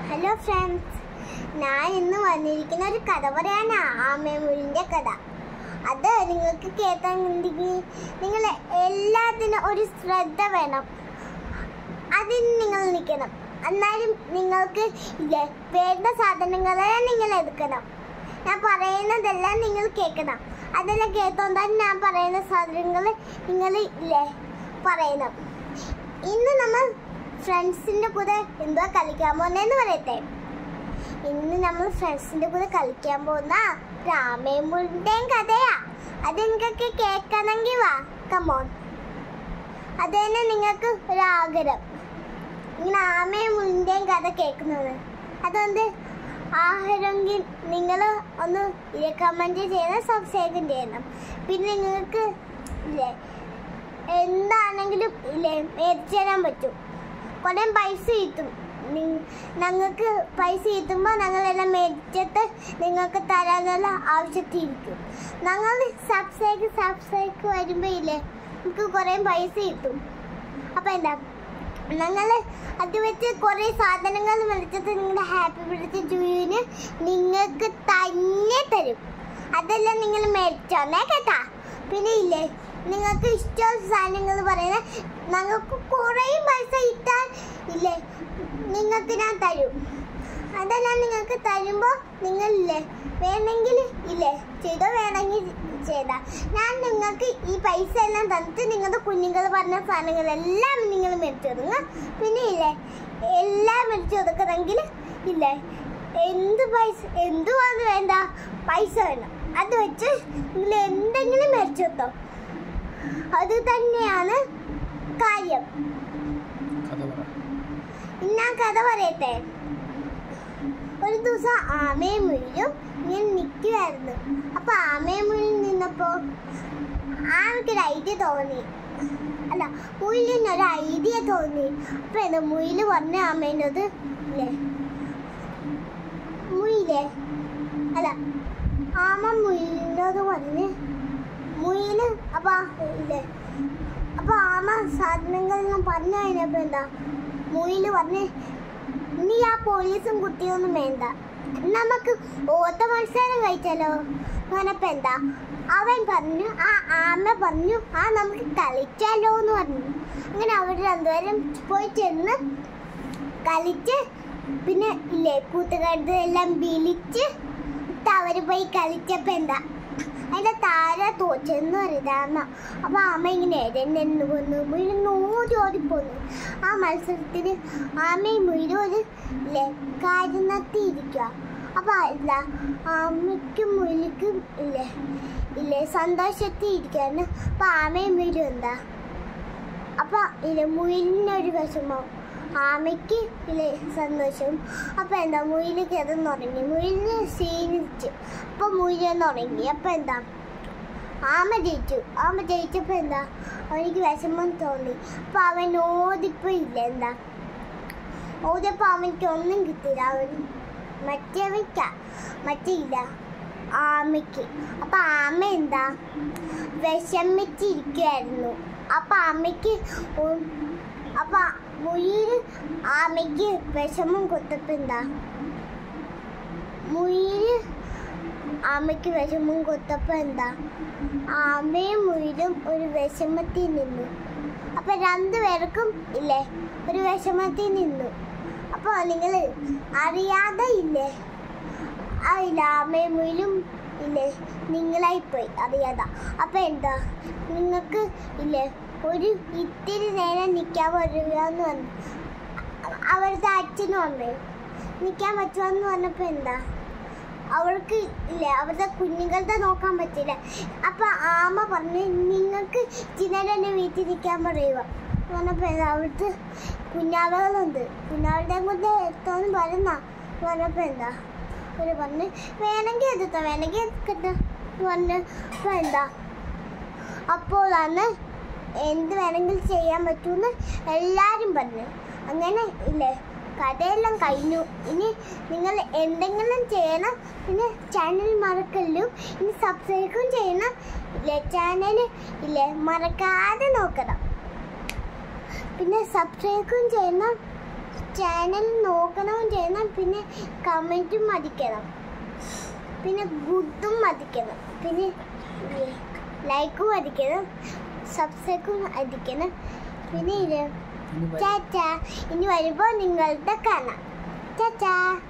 Hello friends ഞാൻ ഇന്ന് വന്നിരിക്കുന്ന ഒരു കഥ പറയാനാ ആമേമുലിൻ്റെ കഥ അത് നിങ്ങൾക്ക് കേൾക്കാനുണ്ടെങ്കിൽ നിങ്ങൾ എല്ലാത്തിനും ഒരു ശ്രദ്ധ വേണം അതിന് നിങ്ങൾ നിൽക്കണം എന്നാലും നിങ്ങൾക്ക് ഇല്ലേ വേണ്ട സാധനങ്ങളെ നിങ്ങൾ എടുക്കണം ഞാൻ പറയുന്നതെല്ലാം നിങ്ങൾ കേൾക്കണം അതെല്ലാം കേട്ടോണ്ടാണ് ഞാൻ പറയുന്ന സാധനങ്ങൾ നിങ്ങൾ ഇല്ലേ പറയണം ഇന്ന് നമ്മൾ ഫ്രണ്ട്സിൻ്റെ കൂടെ എന്തുവാ കളിക്കാൻ പോകുന്നതെന്ന് പറയട്ടെ ഇന്ന് നമ്മൾ ഫ്രണ്ട്സിൻ്റെ കൂടെ കളിക്കാൻ പോകുന്ന രാമേമുളിൻ്റെയും കഥയാ അത് നിങ്ങൾക്ക് കേൾക്കണമെങ്കിൽ വാ കമോൺ അത് തന്നെ നിങ്ങൾക്ക് ഒരു ആഗ്രഹം ഇങ്ങനെ ആമയും മുളിൻ്റെയും കഥ കേൾക്കുന്നത് അതുകൊണ്ട് ആഹാരമെങ്കിൽ നിങ്ങൾ ഒന്ന് കമൻറ്റ് ചെയ്യണം സബ്സ്ക്രൈബും ചെയ്യണം പിന്നെ നിങ്ങൾക്ക് ഇല്ലേ എന്താണെങ്കിലും ഇല്ലേ മേടിച്ചു തരാൻ പറ്റും കുറേ പൈസ കിട്ടും ഞങ്ങൾക്ക് പൈസ കിട്ടുമ്പോൾ ഞങ്ങളെല്ലാം മേടിച്ചിട്ട് നിങ്ങൾക്ക് തരാനുള്ള ആവശ്യത്തിരിക്കും ഞങ്ങൾ സബ്സ്ക്രൈബ് സബ്സ്ക്രൈബ് വരുമ്പോൾ ഇല്ലേ നമുക്ക് കുറേ പൈസ കിട്ടും അപ്പം എന്താ ഞങ്ങൾ അത് വെച്ച് കുറേ സാധനങ്ങൾ മേടിച്ചിട്ട് നിങ്ങളുടെ ഹാപ്പി ബർത്ത്ഡേ ജൂയിന് നിങ്ങൾക്ക് തന്നെ തരും അതെല്ലാം നിങ്ങൾ മേടിച്ചോന്നേ കേട്ടാ പിന്നെ ഇല്ലേ നിങ്ങൾക്ക് ഇഷ്ടമുള്ള സാധനങ്ങൾ പറയുന്നത് ഞങ്ങൾക്ക് കുറേ പൈസ ഇട്ടാൽ ഇല്ലേ നിങ്ങൾക്ക് ഞാൻ തരും അതെല്ലാം നിങ്ങൾക്ക് തരുമ്പോൾ നിങ്ങളില്ലേ വേണമെങ്കിൽ ഇല്ലേ ചെയ്തോ വേണമെങ്കിൽ ചെയ്താ ഞാൻ നിങ്ങൾക്ക് ഈ പൈസ എല്ലാം തന്നിട്ട് നിങ്ങളുടെ കുഞ്ഞുങ്ങൾ പറഞ്ഞ സാധനങ്ങളെല്ലാം നിങ്ങൾ മേടിച്ചു കൊടുക്കുക പിന്നെ ഇല്ലേ എല്ലാം മേടിച്ചു കൊടുക്കണമെങ്കിൽ ഇല്ലേ എന്ത് പൈസ എന്തുവാന്ന് വേണ്ട പൈസ വേണം അത് വെച്ച് നിങ്ങൾ എന്തെങ്കിലും മേടിച്ചു കൊടുത്തോ അത് തന്നെയാണ് കാര്യം കഥ പറ ഞാൻ കഥ പറയട്ടെ ഒരു ദിവസം ആമയും മുയിലും ഇങ്ങനെ നിൽക്കുമായിരുന്നു അപ്പൊ ആമയും മുയിലും നിന്നപ്പോ ആമയ്ക്കൊരു ഐഡിയ തോന്നി അല്ല മുയിലിന് ഒരു ഐഡിയ തോന്നി അപ്പൊ എന്താ മുയില് പറഞ്ഞ ആമേനത് ഇല്ലേ മുയിലേ അല്ല ആമ മുയിലിനോട് പറഞ്ഞ് മുയില് അപ്പൊ ഇല്ലേ അപ്പൊ ആമ സാധനങ്ങളെല്ലാം പറഞ്ഞു കഴിഞ്ഞപ്പോ എന്താ മുയില് പറഞ്ഞ് നീ ആ പോലീസും കുട്ടിയൊന്നും വേണ്ട നമുക്ക് ഓട്ട മത്സരം കഴിച്ചാലോ അങ്ങനപ്പോ എന്താ അവൻ പറഞ്ഞു ആ ആമ പറഞ്ഞു ആ നമുക്ക് കളിച്ചാലോ എന്ന് പറഞ്ഞു അങ്ങനെ അവർ രണ്ടുപേരും പോയി ചെന്ന് കളിച്ച് പിന്നെ ഇല്ലേ കൂട്ടുകാരുടെ എല്ലാം വിളിച്ച് എന്നിട്ട് അവര് പോയി കളിച്ചപ്പോ എന്താ അതിന്റെ താര തോച്ചെന്ന് പറയുന്ന അപ്പൊ ആമ ഇങ്ങനെ എരഞ്ഞെന്ന് വന്നു മുയിലും ഓടി ഓടിപ്പോന്നു ആ മത്സരത്തിന് ആമയും മുയിലും ഒരു ഇല്ലേ കാര്യം നടത്തിയിരിക്കുക അപ്പൊ എന്താ ആമയ്ക്കും മുയിലിക്കും ഇല്ലേ ഇല്ലേ സന്തോഷത്തിൽ ഇരിക്കാണ് അപ്പൊ ആമയും മുയിലും എന്താ അപ്പൊ ഇല്ലേ മുയിലിനൊരു വിഷമം ആമയ്ക്ക് ഇല്ലേ സന്തോഷം അപ്പൊ എന്താ മുയില് കിടന്നുറങ്ങി മുയിലിന് ക്ഷീണിച്ചു അപ്പൊ മുയിലൊന്ന് ഉറങ്ങി അപ്പൊ എന്താ ആമ ജയിച്ചു ആമ ജയിച്ചപ്പോ എന്താ അവനിക്ക് വിഷമം തോന്നി അപ്പൊ അവൻ ഓടിപ്പോ ഇല്ല എന്താ ഓടിയപ്പോ അവനിക്ക് ഒന്നും കിട്ടില്ല അവൻ മറ്റേവയ്ക്ക മറ്റേ ഇല്ല ആമയ്ക്ക് അപ്പൊ ആമ എന്താ വിഷമിച്ചിരിക്കുമായിരുന്നു അപ്പൊ ആമയ്ക്ക് ഒ- അപ്പൊ മുയില് ആമയ്ക്ക് വിഷമം കൊടുത്തപ്പോ എന്താ മുയില് ആമയ്ക്ക് വിഷമം കൊടുത്തപ്പോ എന്താ ആമയും മുയിലും ഒരു വിഷമത്തിൽ നിന്നു അപ്പൊ രണ്ടുപേർക്കും ഇല്ലേ ഒരു വിഷമത്തിൽ നിന്നു അപ്പൊ നിങ്ങൾ അറിയാതെ ഇല്ലേ ആ ഇല്ല ആമയും മുയിലും ഇല്ലേ നിങ്ങളായിപ്പോയി അറിയാതെ അപ്പൊ എന്താ നിങ്ങൾക്ക് ഇല്ലേ ഒരു ഇത്തിരി നേരം നിൽക്കാൻ പറ്റുകയെന്ന് പറഞ്ഞു അവരുടെ അച്ഛനും അമ്മയും നിൽക്കാൻ പറ്റുമെന്ന് പറഞ്ഞപ്പോൾ എന്താ അവൾക്ക് ഇല്ല അവരുടെ കുഞ്ഞുങ്ങളുടെ നോക്കാൻ പറ്റില്ല അപ്പൊ ആമ പറഞ്ഞ് നിങ്ങൾക്ക് ചിന്നേരം എന്നെ വീട്ടിൽ നിൽക്കാൻ പറയുക പറഞ്ഞപ്പോ എന്താ അവിടുത്തെ കുഞ്ഞാവകളുണ്ട് കുഞ്ഞാവളുടെ കൊണ്ട് എത്തോന്ന് പറയുന്ന പറഞ്ഞപ്പോ എന്താ അവര് പറഞ്ഞ് വേണമെങ്കിൽ എടുത്തോ വേണമെങ്കിൽ എടുക്കട്ടെ പറഞ്ഞ് അപ്പൊ എന്താ അപ്പോഴാണ് എന്ത് വേണമെങ്കിലും ചെയ്യാൻ പറ്റുമെന്ന് എല്ലാവരും പറഞ്ഞു അങ്ങനെ ഇല്ലേ കഥയെല്ലാം കഴിഞ്ഞു ഇനി നിങ്ങൾ എന്തെങ്കിലും ചെയ്യണം പിന്നെ ചാനൽ മറക്കല്ലും ഇനി സബ്സ്ക്രൈബും ചെയ്യണം ഇല്ലേ ചാനൽ ഇല്ലേ മറക്കാതെ നോക്കണം പിന്നെ സബ്സ്ക്രൈബും ചെയ്യണം ചാനൽ നോക്കണം ചെയ്യണം പിന്നെ കമൻറ്റും മതിക്കണം പിന്നെ ഗുഡും മതിക്കണം പിന്നെ ലൈക്കും അടിക്കണം സബ്സ്ക്രൈബും അടിക്കണം പിന്നെ ഇത് ഇനി വരും. ചാച്ചാ ഇനി വരുമ്പോൾ നിങ്ങളുടെ കാണാം ചാച്ചാ